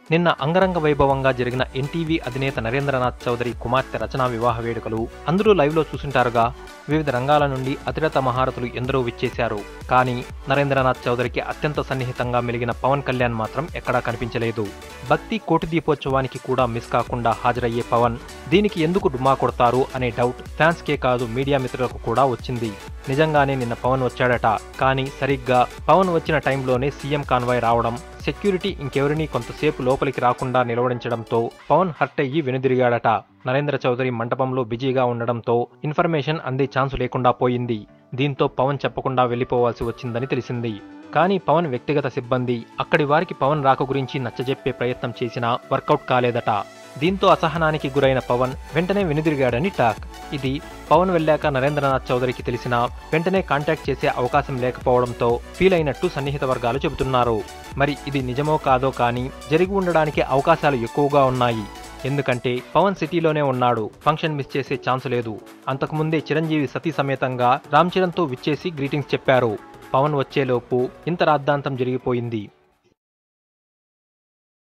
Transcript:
నిన్న అంగరంగ వైభవంగా జరిగిన ఎన్టీవీ అధినేత నరేంద్రనాథ్ చౌదరి కుమార్తె రచన వివాహ వేడుకలు అందరూ లైవ్లో చూసుంటారుగా వివిధ రంగాల నుండి అతిరత మహారథులు ఎందరో విచ్చేశారు కానీ నరేంద్రనాథ్ చౌదరికి అత్యంత సన్నిహితంగా మెలిగిన పవన్ కళ్యాణ్ మాత్రం ఎక్కడా కనిపించలేదు భక్తి కోటి దీపోత్సవానికి కూడా మిస్ కాకుండా హాజరయ్యే పవన్ దీనికి ఎందుకు డుమ్మా కొడతారు అనే డౌట్ ఫ్యాన్స్కే కాదు మీడియా మిత్రులకు కూడా వచ్చింది నిజంగానే నిన్న పవన్ వచ్చాడట కానీ సరిగ్గా పవన్ వచ్చిన టైంలోనే సీఎం కాన్వాయ్ రావడం సెక్యూరిటీ ఇంకెవరినీ కొంతసేపు లోపలికి రాకుండా నిలవడించడంతో పవన్ హర్ట్ అయ్యి వెనుదిరిగాడట నరేంద్ర చౌదరి మంటపంలో బిజీగా ఉండడంతో ఇన్ఫర్మేషన్ అందే ఛాన్స్ లేకుండా పోయింది దీంతో పవన్ చెప్పకుండా వెళ్లిపోవాల్సి వచ్చిందని తెలిసింది కానీ పవన్ వ్యక్తిగత సిబ్బంది అక్కడి వారికి పవన్ రాక గురించి నచ్చజెప్పే ప్రయత్నం చేసినా వర్కౌట్ కాలేదట దీంతో అసహనానికి గురైన పవన్ వెంటనే వెనుదిరిగాడని టాక్ ఇది పవన్ వెళ్ళాక నరేంద్రనాథ్ చౌదరికి తెలిసినా వెంటనే కాంటాక్ట్ చేసే అవకాశం లేకపోవడంతో ఫీల్ అయినట్టు సన్నిహిత వర్గాలు చెబుతున్నారు మరి ఇది నిజమో కాదో కానీ జరిగి ఉండడానికి అవకాశాలు ఎక్కువగా ఉన్నాయి ఎందుకంటే పవన్ సిటీలోనే ఉన్నాడు ఫంక్షన్ మిస్ చేసే ఛాన్స్ లేదు అంతకుముందే చిరంజీవి సతీ సమేతంగా రామ్ చరణ్తో విచ్చేసి గ్రీటింగ్స్ చెప్పారు పవన్ వచ్చేలోపు ఇంత రాద్ధాంతం జరిగిపోయింది